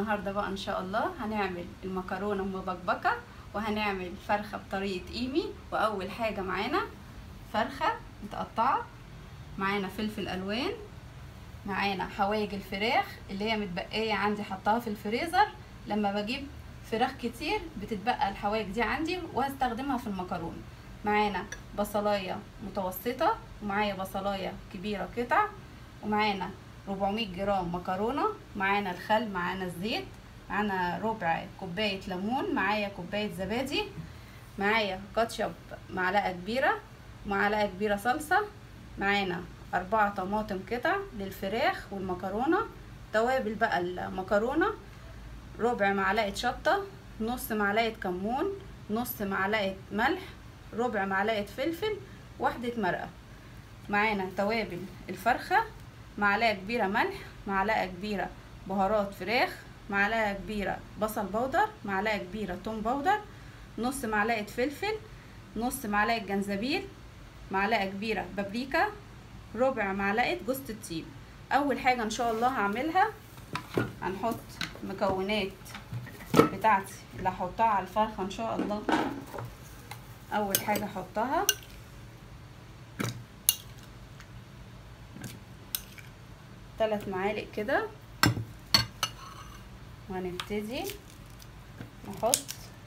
النهارده بقى ان شاء الله هنعمل المكرونه مبكبكه وهنعمل فرخه بطريقه ايمي واول حاجه معانا فرخه متقطعه معانا فلفل الوان معانا حوايج الفراخ اللي هي متبقيه عندي حطاها في الفريزر لما بجيب فراخ كتير بتتبقى الحوايج دي عندي وهستخدمها في المكرونه معانا بصلايه متوسطه ومعايا بصلايه كبيره قطع ومعانا 400 جرام مكرونه معانا الخل معانا الزيت معانا ربع كوبايه ليمون معايا كوبايه زبادي معايا كاتشب معلقه كبيره معلقه كبيره صلصه معانا أربعة طماطم قطع للفراخ والمكرونة توابل بقى المكرونة ربع معلقة شطة نص معلقة كمون نص معلقة ملح ربع معلقة فلفل واحدة مرقة معانا توابل الفرخة معلقة كبيرة ملح معلقة كبيرة بهارات فراخ معلقة كبيرة بصل بودر معلقة كبيرة توم بودر نص معلقة فلفل نص معلقة جنزبيل معلقة كبيرة بابريكا ربع معلقة جوز الطيب اول حاجة ان شاء الله هعملها هنحط مكونات بتاعتي اللي هحطها على الفرخة ان شاء الله اول حاجة احطها ثلاث معالق كده وهنبتدي نحط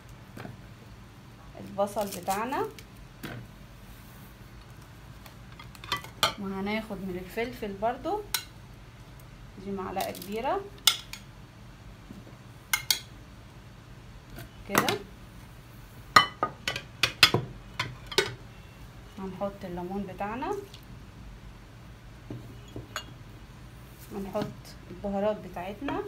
البصل بتاعنا وهناخد من الفلفل برضو دي معلقة كبيرة كده هنحط الليمون بتاعنا هنحط البهارات بتاعتنا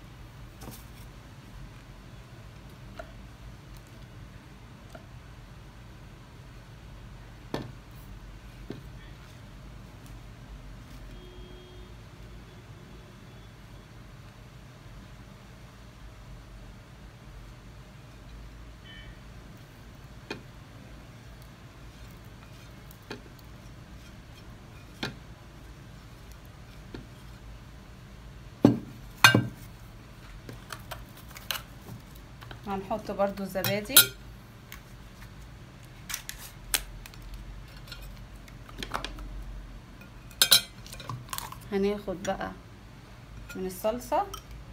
هنحط برضو الزبادي هناخد بقى من الصلصة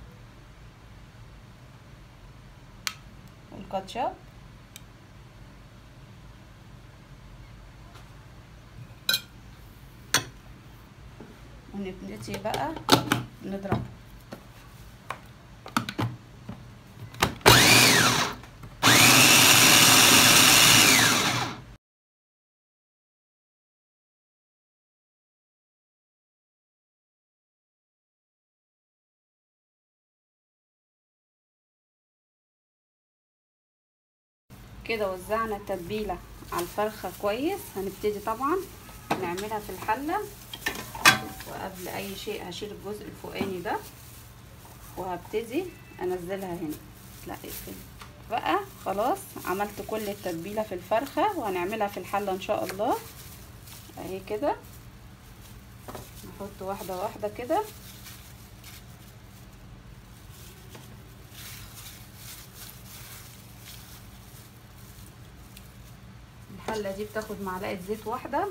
والكاتشب ونبتدي بقى نضربه كده وزعنا التتبيلة على الفرخة كويس هنبتدي طبعا نعملها في الحلة وقبل اي شيء هشيل الجزء الفوقاني ده وهبتدي انزلها هنا لا اقفل بقى خلاص عملت كل التتبيلة في الفرخة وهنعملها في الحلة ان شاء الله اهي كده نحط واحدة واحدة كده الحله دي بتاخد معلقه زيت واحده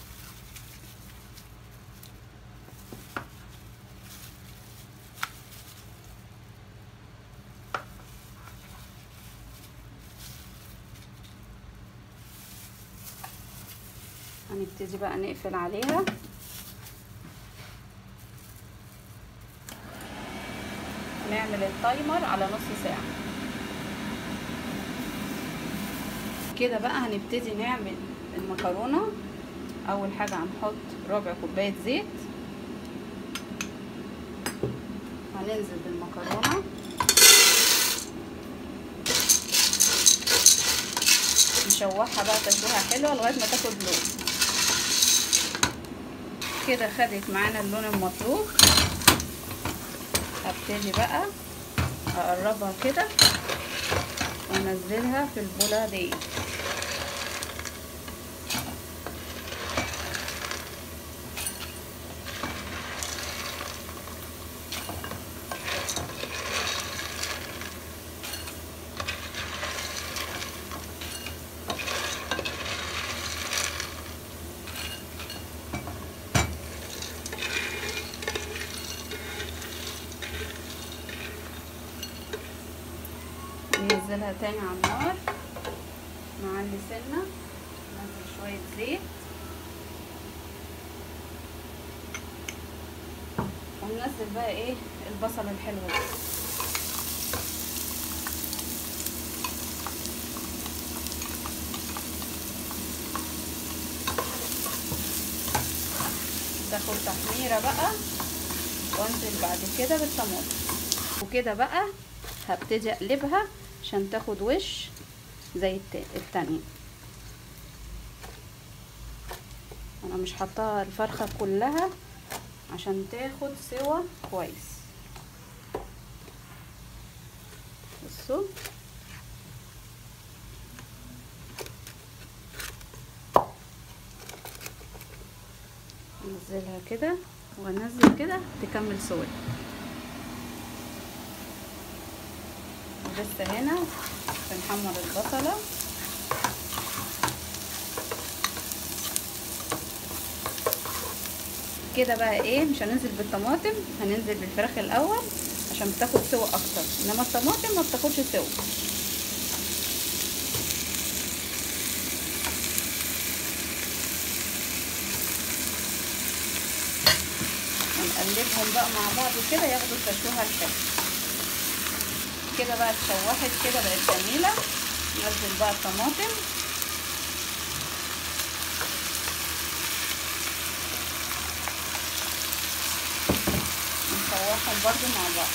هنبتدي بقى نقفل عليها نعمل التايمر على نص ساعه كده بقى هنبتدي نعمل المكرونة اول حاجة هنحط ربع كوباية زيت هننزل بالمكرونة نشوحها بقى تشويحة حلوة لغاية ما تاخد لون كده خدت معانا اللون المطلوب هبتدي بقى اقربها كده وانزلها في البولة دي ننزلها تاني على النار نعلي سنة ننزل شوية زيت وننزل بقى ايه البصل الحلو ده تاخد تحميرة بقى وانزل بعد كده بالطماطم وكده بقى هبتدي اقلبها عشان تاخد وش زي التانية انا مش حطاها الفرخة كلها عشان تاخد سوا كويس بصوا انزلها كده وانزل كده تكمل سوا لسه هنا بنحمر البصله كده بقى ايه مش هننزل بالطماطم هننزل بالفراخ الاول عشان بتاخد سوا اكتر انما الطماطم ما بتاخدش سوا هنقلبهم بقى مع بعض كده ياخدوا التشويحه الحلوه كده بقى اتشوحت كده بقت جميله ننزل بقى الطماطم نشوحهم برضو مع بعض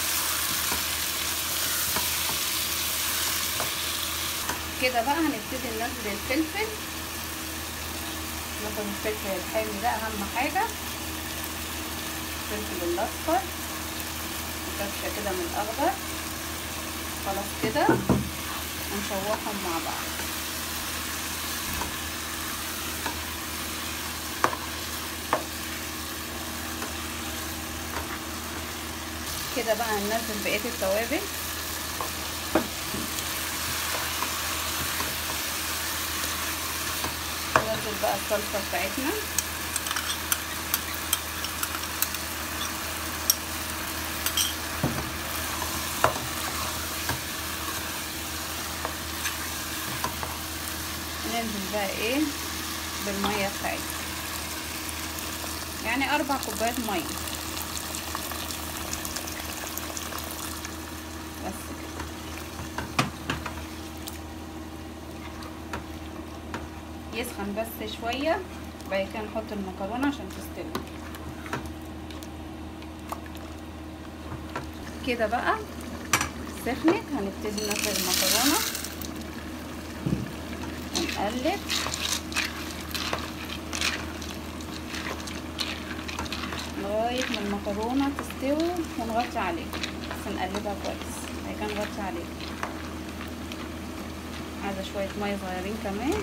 كده بقى هنبتدي ننزل الفلفل ناخد الفلفل الحامي ده اهم حاجه الفلفل الاصفر وكبشه كده من الاخضر خلاص كده ونشوحهم مع بعض كده بقى هننزل بقيه التوابل ننزل بقى الصلصه بتاعتنا ننزل بقى ايه بالميه بتاعتنا يعني اربع كوبايات ميه بس كده يسخن بس شويه وبعد كده نحط المكرونه عشان تستوي كده بقى سخنت هنبتدي ننزل المكرونه ونقلب لغاية ما المكرونة تستوي ونغطي عليها بس نقلبها كويس بعد كده نغطي عليها عايزة شوية مية صغيرين كمان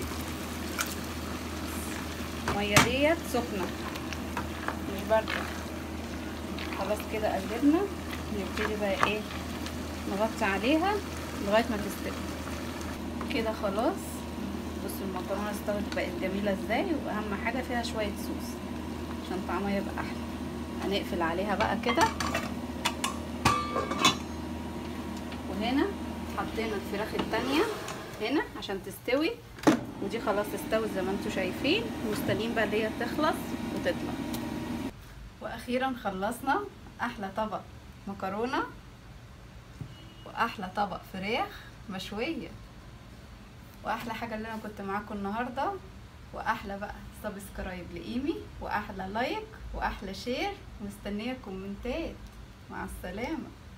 المية ديت سخنة مش باردة خلاص كده قلبنا نبتدي بقى ايه نغطي عليها لغاية ما تستوي كده خلاص بصوا المكرونه استوت بقت جميله ازاي واهم حاجه فيها شويه صوص عشان طعمها يبقى احلى هنقفل عليها بقى كده وهنا حطينا الفراخ التانية هنا عشان تستوي ودي خلاص استوت زي ما انتم شايفين مستنيين بقى اللي هي تخلص وتطلع واخيرا خلصنا احلى طبق مكرونه واحلى طبق فراخ مشويه واحلى حاجه اللي انا كنت معاكم النهارده واحلى بقى سبسكرايب لايمي واحلى لايك واحلى شير مستنيه كومنتات مع السلامه